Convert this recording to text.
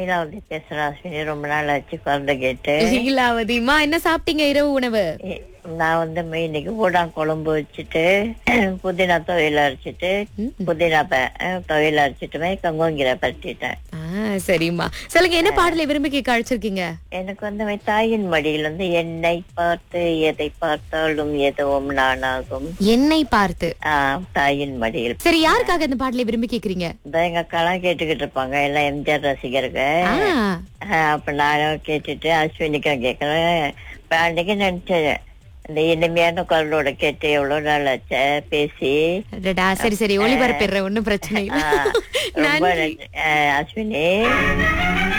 லீலாவதி பேசுறேன் அஸ்வினி ரொம்ப நாள் ஆச்சு குழந்தை கேட்டு லீலாவதிமா என்ன சாப்பிட்டீங்க இரவு உணவு இ- நான் வந்து மெ- இன்னைக்கு ஊடான் குழம்பு வச்சுட்டு புதினா துவையல் அரைச்சிட்டு ம். புதினா ப- அஹ், துவையல் அரைச்சிட்டுமே கங்கோங்கிற பரட்டிட்டேன் ஆ சரிம்மா சொல்லுங்க என்ன பாடலை விரும்பி கேட்க அழைச்சிருக்கீங்க எனக்கு வந்து அவன் தாயின் மடியில் வந்து என்னை பார்த்து எதை பார்த்தாலும் எதுவும் நானாகும் என்னை பார்த்து ஆஹ், தாயின் மடியில் சரி யாருக்காக இந்த பாடலை விரும்பி கேக்குறீங்க இந்த எங்க அக்காலாம் கேட்டுக்கிட்டு இருப்பாங்க எல்லாம் எம்ஜிஆர் ரசிகர்கள் ஆ, ஆஹ், அப்ப நானும் கேட்டுட்டு அஸ்வினிக்கும் கேட்கறேன் இப்ப அன்னைக்கு நினைச்சேன் இந்த இனிமையான குரலோட கேட்டு எவ்வளவு நாள் ஆச்சே பேசி அடடா, சரி சரி ஒளிபரப்பிடுறேன் ஒண்ணும் பிரச்சனை இல்ல ஆஹ், ரொம்ப நன்றி நன்றி. ஆஹ், அஸ்வினி